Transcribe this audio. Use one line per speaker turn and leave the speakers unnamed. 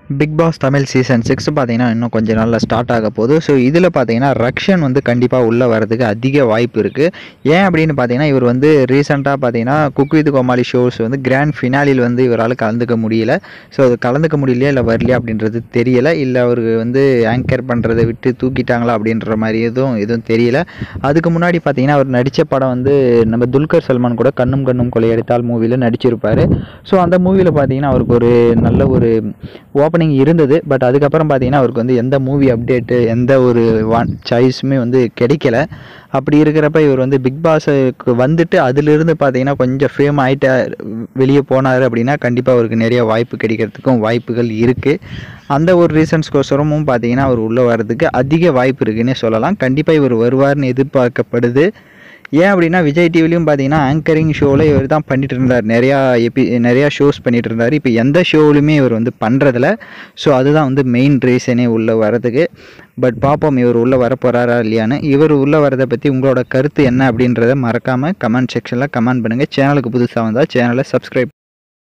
big Boss Tamil season six பார்த்தீங்கன்னா இன்னும் கொஞ்ச நாளில் ஸ்டார்ட் ஆக போகுது ஸோ இதில் பார்த்தீங்கன்னா ரக்ஷன் வந்து கண்டிப்பாக உள்ளே வரதுக்கு அதிக வாய்ப்பு இருக்குது ஏன் அப்படின்னு பார்த்தீங்கன்னா இவர் வந்து ரீசெண்டாக பார்த்தீங்கன்னா குக் வித் கோமாளி ஷோஸ் வந்து கிராண்ட் ஃபினாலில் வந்து இவரால் கலந்துக்க முடியல ஸோ அது கலந்துக்க முடியலையா இல்லை வரலையா அப்படின்றது தெரியல இல்லை அவருக்கு வந்து ஆங்கர் பண்ணுறதை விட்டு தூக்கிட்டாங்களா அப்படின்ற மாதிரி எதுவும் எதுவும் தெரியல அதுக்கு முன்னாடி பார்த்தீங்கன்னா அவர் நடித்த படம் வந்து நம்ம துல்கர் சல்மான் கூட கண்ணும் கண்ணும் கொலையடித்தால் மூவியில் நடிச்சிருப்பார் ஸோ அந்த மூவியில் பார்த்தீங்கன்னா அவருக்கு ஒரு நல்ல ஒரு ஓப்பனிங் இருந்தது பட் அதுக்கப்புறம் பார்த்தீங்கன்னா அவருக்கு வந்து எந்த மூவி அப்டேட்டு எந்த ஒரு வான் சாய்ஸுமே வந்து கிடைக்கல அப்படி இருக்கிறப்ப இவர் வந்து பிக் பாஸுக்கு வந்துட்டு அதிலிருந்து பார்த்தீங்கன்னா கொஞ்சம் ஃபேம் ஆகிட்ட வெளியே போனார் அப்படின்னா கண்டிப்பாக அவருக்கு நிறைய வாய்ப்பு கிடைக்கிறதுக்கும் வாய்ப்புகள் இருக்குது அந்த ஒரு ரீசன்ஸ்க்கோசரமும் பார்த்தீங்கன்னா அவர் உள்ளே வர்றதுக்கு அதிக வாய்ப்பு இருக்குன்னே சொல்லலாம் கண்டிப்பாக இவர் வருவார்னு எதிர்பார்க்கப்படுது ஏன் அப்படின்னா விஜய் டிவிலையும் பார்த்தீங்கன்னா ஆங்கரிங் ஷோவில் இவர் தான் பண்ணிட்டு இருந்தார் நிறையா எபி நிறையா ஷோஸ் பண்ணிட்டு இருந்தார் இப்போ எந்த ஷோவிலுமே இவர் வந்து பண்ணுறதில்ல ஸோ அதுதான் வந்து மெயின் ரீசனே உள்ளே வரதுக்கு பட் பார்ப்போம் இவர் உள்ளே வர போகிறாரா இல்லையான்னு இவர் உள்ளே வரதை பற்றி உங்களோட கருத்து என்ன அப்படின்றத மறக்காமல் கமெண்ட் செக்ஷனில் கமெண்ட் பண்ணுங்கள் சேனலுக்கு புதுசாக வந்தால் சேனலை சப்ஸ்கிரைப்